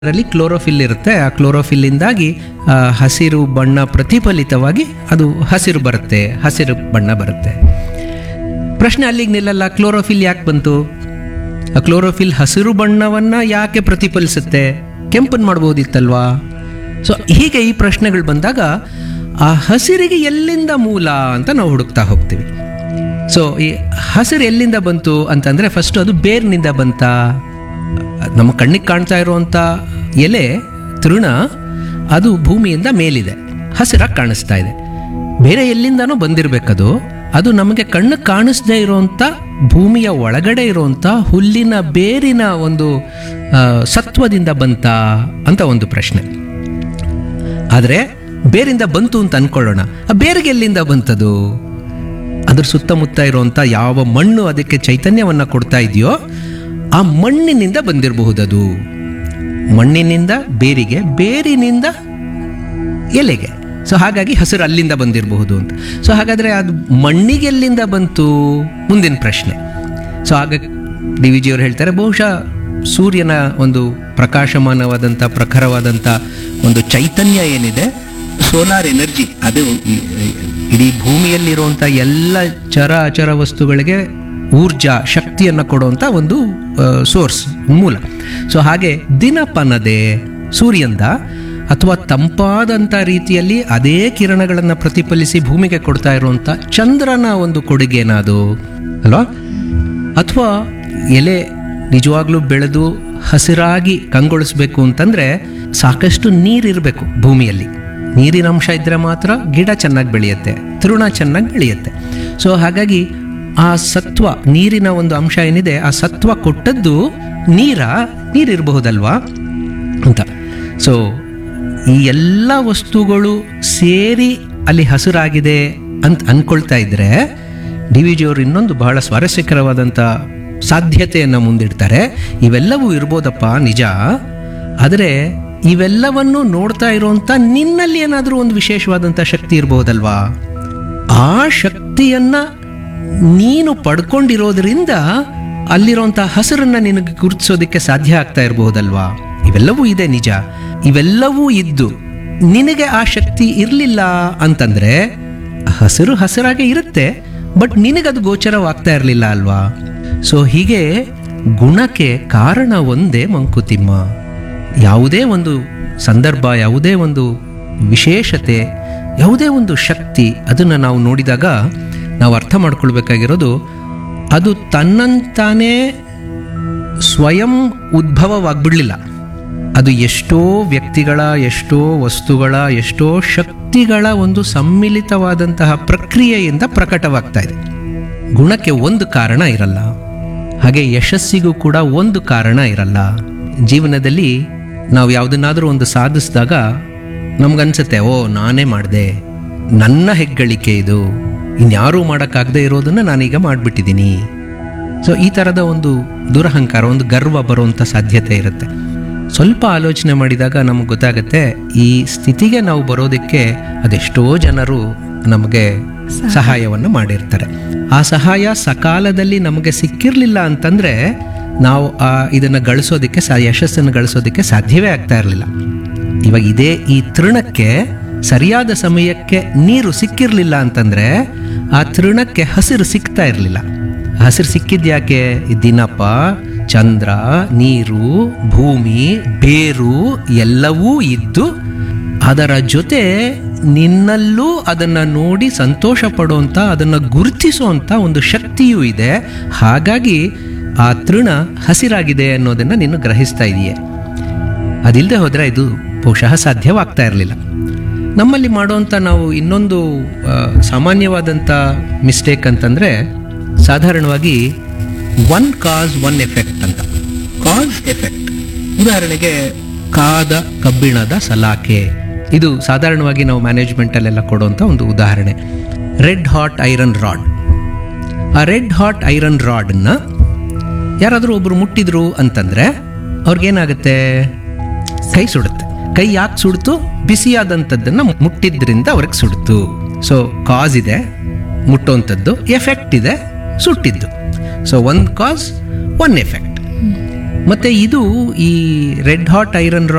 ಅದರಲ್ಲಿ ಕ್ಲೋರೋಫಿಲ್ ಇರುತ್ತೆ ಆ ಕ್ಲೋರೋಫಿಲ್ಲಿಂದಾಗಿ ಆ, ಹಸಿರು ಬಣ್ಣ ಪ್ರತಿಫಲಿತವಾಗಿ ಅದು ಹಸಿರು ಬರುತ್ತೆ ಹಸಿರು ಬಣ್ಣ ಬರುತ್ತೆ ಪ್ರಶ್ನೆ ಅಲ್ಲಿಗೆ ನಿಲ್ಲಲ್ಲ ಕ್ಲೋರೋಫಿಲ್ ಯಾಕೆ ಬಂತು ಆ ಕ್ಲೋರೋಫಿಲ್ ಹಸಿರು ಬಣ್ಣವನ್ನ ಯಾಕೆ ಪ್ರತಿಫಲಿಸುತ್ತೆ ಕೆಂಪನ್ ಮಾಡ್ಬೋದಿತ್ತಲ್ವಾ ಸೊ ಹೀಗೆ ಈ ಪ್ರಶ್ನೆಗಳು ಬಂದಾಗ ಆ ಹಸಿರಿಗೆ ಎಲ್ಲಿಂದ ಮೂಲ ಅಂತ ನಾವು ಹುಡುಕ್ತಾ ಹೋಗ್ತೀವಿ ಸೊ ಈ ಹಸಿರು ಎಲ್ಲಿಂದ ಬಂತು ಅಂತಂದ್ರೆ ಫಸ್ಟ್ ಅದು ಬೇರ್ನಿಂದ ಬಂತ ನಮ್ಮ ಕಣ್ಣಿಗೆ ಕಾಣ್ತಾ ಇರುವಂಥ ಎಲೆ ತೃಣ ಅದು ಭೂಮಿಯಿಂದ ಮೇಲಿದೆ ಹಸಿರಾಗಿ ಕಾಣಿಸ್ತಾ ಇದೆ ಬೇರೆ ಎಲ್ಲಿಂದನೋ ಬಂದಿರಬೇಕದು ಅದು ನಮಗೆ ಕಣ್ಣು ಕಾಣಿಸ್ದೇ ಇರುವಂಥ ಭೂಮಿಯ ಒಳಗಡೆ ಇರುವಂಥ ಹುಲ್ಲಿನ ಬೇರಿನ ಒಂದು ಆ, ಸತ್ವದಿಂದ ಬಂತ ಅಂತ ಒಂದು ಪ್ರಶ್ನೆ ಆದರೆ ಬೇರಿಂದ ಬಂತು ಅಂತ ಅನ್ಕೊಳ್ಳೋಣ ಆ ಬೇರಿಗೆ ಎಲ್ಲಿಂದ ಬಂತದು ಅದ್ರ ಸುತ್ತಮುತ್ತ ಇರುವಂಥ ಯಾವ ಮಣ್ಣು ಅದಕ್ಕೆ ಚೈತನ್ಯವನ್ನು ಕೊಡ್ತಾ ಇದೆಯೋ ಆ ಮಣ್ಣಿನಿಂದ ಬಂದಿರಬಹುದದು ಮಣ್ಣಿನಿಂದ ಬೇರಿಗೆ ಬೇರಿನಿಂದ ಎಲೆಗೆ ಸೊ ಹಾಗಾಗಿ ಹಸಿರು ಅಲ್ಲಿಂದ ಬಂದಿರಬಹುದು ಅಂತ ಸೊ ಹಾಗಾದರೆ ಅದು ಮಣ್ಣಿಗೆ ಎಲ್ಲಿಂದ ಬಂತು ಮುಂದಿನ ಪ್ರಶ್ನೆ ಸೊ ಆಗ ಡಿ ವಿ ಜಿಯವರು ಹೇಳ್ತಾರೆ ಬಹುಶಃ ಸೂರ್ಯನ ಒಂದು ಪ್ರಕಾಶಮಾನವಾದಂಥ ಪ್ರಖರವಾದಂಥ ಒಂದು ಚೈತನ್ಯ ಏನಿದೆ ಸೋಲಾರ್ ಎನರ್ಜಿ ಅದು ಈ- ಇಡೀ ಭೂಮಿಯಲ್ಲಿರುವಂಥ ಎಲ್ಲ ಚರ ಅಚರ ವಸ್ತುಗಳಿಗೆ ಊರ್ಜಾ ಶಕ್ತಿಯನ್ನು ಕೊಡುವಂಥ ಒಂದು ಸೋರ್ಸ್ ಮೂಲ ಸೊ ಹಾಗೆ ದಿನಪನದೆ ಸೂರ್ಯಂದ ಅಥವಾ ತಂಪಾದಂಥ ರೀತಿಯಲ್ಲಿ ಅದೇ ಕಿರಣಗಳನ್ನು ಪ್ರತಿಫಲಿಸಿ ಭೂಮಿಗೆ ಕೊಡ್ತಾ ಇರುವಂಥ ಚಂದ್ರನ ಒಂದು ಕೊಡುಗೆನಾ ಅದು ಅಲ್ವಾ ಅಥವಾ ಎಲೆ ನಿಜವಾಗ್ಲೂ ಬೆಳೆದು ಹಸಿರಾಗಿ ಕಂಗೊಳಿಸ್ಬೇಕು ಅಂತಂದ್ರೆ ಸಾಕಷ್ಟು ನೀರಿರಬೇಕು ಭೂಮಿಯಲ್ಲಿ ನೀರಿನ ಅಂಶ ಇದ್ದರೆ ಮಾತ್ರ ಗಿಡ ಚೆನ್ನಾಗಿ ಬೆಳೆಯುತ್ತೆ ತೃಣ ಚೆನ್ನಾಗಿ ಬೆಳೆಯುತ್ತೆ ಸೊ ಹಾಗಾಗಿ ಆ ಸತ್ವ ನೀರಿನ ಒಂದು ಅಂಶ ಏನಿದೆ ಆ ಸತ್ವ ಕೊಟ್ಟದ್ದು ನೀರ ನೀರಿರಬಹುದಲ್ವಾ ಅಂತ ಸೊ ಈ ಎಲ್ಲ ವಸ್ತುಗಳು ಸೇರಿ ಅಲ್ಲಿ ಹಸಿರಾಗಿದೆ ಅಂತ ಅನ್ಕೊಳ್ತಾ ಇದ್ರೆ ಡಿ ವಿ ಜಿಯವರು ಇನ್ನೊಂದು ಬಹಳ ಸ್ವಾರಸ್ಯಕರವಾದಂಥ ಸಾಧ್ಯತೆಯನ್ನು ಮುಂದಿಡ್ತಾರೆ ಇವೆಲ್ಲವೂ ಇರ್ಬೋದಪ್ಪ ನಿಜ ಆದರೆ ಇವೆಲ್ಲವನ್ನು ನೋಡ್ತಾ ಇರುವಂಥ ನಿನ್ನಲ್ಲಿ ಏನಾದರೂ ಒಂದು ವಿಶೇಷವಾದಂಥ ಶಕ್ತಿ ಇರಬಹುದಲ್ವಾ ಆ ಶಕ್ತಿಯನ್ನ ನೀನು ಪಡ್ಕೊಂಡಿರೋದ್ರಿಂದ ಅಲ್ಲಿರುವಂಥ ಹಸಿರನ್ನ ನಿನಗೆ ಗುರುತಿಸೋದಕ್ಕೆ ಸಾಧ್ಯ ಆಗ್ತಾ ಇರಬಹುದಲ್ವಾ ಇವೆಲ್ಲವೂ ಇದೆ ನಿಜ ಇವೆಲ್ಲವೂ ಇದ್ದು ನಿನಗೆ ಆ ಶಕ್ತಿ ಇರಲಿಲ್ಲ ಅಂತಂದ್ರೆ ಹಸಿರು ಹಸಿರಾಗೆ ಇರುತ್ತೆ ಬಟ್ ನಿನಗದು ಗೋಚರವಾಗ್ತಾ ಇರಲಿಲ್ಲ ಅಲ್ವಾ ಸೊ ಹೀಗೆ ಗುಣಕ್ಕೆ ಕಾರಣ ಒಂದೇ ಮಂಕುತಿಮ್ಮ ಯಾವುದೇ ಒಂದು ಸಂದರ್ಭ ಯಾವುದೇ ಒಂದು ವಿಶೇಷತೆ ಯಾವುದೇ ಒಂದು ಶಕ್ತಿ ಅದನ್ನು ನಾವು ನೋಡಿದಾಗ ನಾವು ಅರ್ಥ ಮಾಡ್ಕೊಳ್ಬೇಕಾಗಿರೋದು ಅದು ತನ್ನಂತಾನೇ ಸ್ವಯಂ ಉದ್ಭವವಾಗ್ಬಿಡ್ಲಿಲ್ಲ ಅದು ಎಷ್ಟೋ ವ್ಯಕ್ತಿಗಳ ಎಷ್ಟೋ ವಸ್ತುಗಳ ಎಷ್ಟೋ ಶಕ್ತಿಗಳ ಒಂದು ಸಮ್ಮಿಲಿತವಾದಂತಹ ಪ್ರಕ್ರಿಯೆಯಿಂದ ಪ್ರಕಟವಾಗ್ತಾ ಇದೆ ಗುಣಕ್ಕೆ ಒಂದು ಕಾರಣ ಇರಲ್ಲ ಹಾಗೆ ಯಶಸ್ಸಿಗೂ ಕೂಡ ಒಂದು ಕಾರಣ ಇರಲ್ಲ ಜೀವನದಲ್ಲಿ ನಾವು ಯಾವುದನ್ನಾದರೂ ಒಂದು ಸಾಧಿಸಿದಾಗ ನಮ್ಗನ್ಸುತ್ತೆ ಓ ನಾನೇ ಮಾಡಿದೆ ನನ್ನ ಹೆಗ್ಗಳಿಕೆ ಇದು ಇನ್ಯಾರೂ ಮಾಡೋಕ್ಕಾಗದೇ ಇರೋದನ್ನು ನಾನೀಗ ಮಾಡಿಬಿಟ್ಟಿದ್ದೀನಿ ಸೊ ಈ ಥರದ ಒಂದು ದುರಹಂಕಾರ ಒಂದು ಗರ್ವ ಬರುವಂಥ ಸಾಧ್ಯತೆ ಇರುತ್ತೆ ಸ್ವಲ್ಪ ಆಲೋಚನೆ ಮಾಡಿದಾಗ ನಮಗೆ ಗೊತ್ತಾಗುತ್ತೆ ಈ ಸ್ಥಿತಿಗೆ ನಾವು ಬರೋದಕ್ಕೆ ಅದೆಷ್ಟೋ ಜನರು ನಮಗೆ ಸಹಾಯವನ್ನು ಮಾಡಿರ್ತಾರೆ ಆ ಸಹಾಯ ಸಕಾಲದಲ್ಲಿ ನಮಗೆ ಸಿಕ್ಕಿರಲಿಲ್ಲ ಅಂತಂದರೆ ನಾವು ಆ ಇದನ್ನು ಗಳಿಸೋದಕ್ಕೆ ಸಾ ಯಶಸ್ಸನ್ನು ಗಳಿಸೋದಕ್ಕೆ ಸಾಧ್ಯವೇ ಆಗ್ತಾ ಇರಲಿಲ್ಲ ಇವಾಗ ಇದೇ ಈ ತೃಣಕ್ಕೆ ಸರಿಯಾದ ಸಮಯಕ್ಕೆ ನೀರು ಸಿಕ್ಕಿರಲಿಲ್ಲ ಅಂತಂದ್ರೆ ಆ ತೃಣಕ್ಕೆ ಹಸಿರು ಸಿಗ್ತಾ ಇರಲಿಲ್ಲ ಹಸಿರು ಸಿಕ್ಕಿದ್ಯಾಕೆ ಈ ದಿನಪ ಚಂದ್ರ ನೀರು ಭೂಮಿ ಬೇರು ಎಲ್ಲವೂ ಇದ್ದು ಅದರ ಜೊತೆ ನಿನ್ನಲ್ಲೂ ಅದನ್ನ ನೋಡಿ ಸಂತೋಷ ಪಡುವಂತ ಅದನ್ನ ಗುರುತಿಸುವಂತ ಒಂದು ಶಕ್ತಿಯೂ ಇದೆ ಹಾಗಾಗಿ ಆ ತೃಣ ಹಸಿರಾಗಿದೆ ಅನ್ನೋದನ್ನ ನೀನು ಗ್ರಹಿಸ್ತಾ ಇದೆಯೇ ಅದಿಲ್ಲದೆ ಹೋದರೆ ಇದು ಬಹುಶಃ ಸಾಧ್ಯವಾಗ್ತಾ ಇರಲಿಲ್ಲ ನಮ್ಮಲ್ಲಿ ಮಾಡುವಂಥ ನಾವು ಇನ್ನೊಂದು ಆ, ಸಾಮಾನ್ಯವಾದಂಥ ಮಿಸ್ಟೇಕ್ ಅಂತಂದರೆ ಸಾಧಾರಣವಾಗಿ ಒನ್ ಕಾಸ್ ಒನ್ ಎಫೆಕ್ಟ್ ಅಂತ ಕಾಸ್ ಎಫೆಕ್ಟ್ ಉದಾಹರಣೆಗೆ ಕಾದ ಕಬ್ಬಿಣದ ಸಲಾಕೆ ಇದು ಸಾಧಾರಣವಾಗಿ ನಾವು ಮ್ಯಾನೇಜ್ಮೆಂಟಲ್ಲೆಲ್ಲ ಕೊಡುವಂಥ ಒಂದು ಉದಾಹರಣೆ ರೆಡ್ ಹಾಟ್ ಐರನ್ ರಾಡ್ ಆ ರೆಡ್ ಹಾಟ್ ಐರನ್ ರಾಡನ್ನ ಯಾರಾದರೂ ಒಬ್ರು ಮುಟ್ಟಿದ್ರು ಅಂತಂದ್ರೆ ಅವ್ರಿಗೇನಾಗುತ್ತೆ ಕೈ ಸುಡುತ್ತೆ ಕೈ ಯಾಕೆ ಸುಡ್ತು ಬಿಸಿಯಾದಂಥದ್ದನ್ನ ಮುಟ್ಟಿದ್ರಿಂದ ಅವ್ರಿಗೆ ಸುಡ್ತು ಸೊ ಕಾಸ್ ಇದೆ ಮುಟ್ಟುವಂಥದ್ದು ಎಫೆಕ್ಟ್ ಇದೆ ಸುಟ್ಟಿದ್ದು ಸೊ ಒಂದು ಕಾಸ್ ಒನ್ ಎಫೆಕ್ಟ್ ಮತ್ತು ಇದು ಈ ರೆಡ್ ಹಾಟ್ ಐರನ್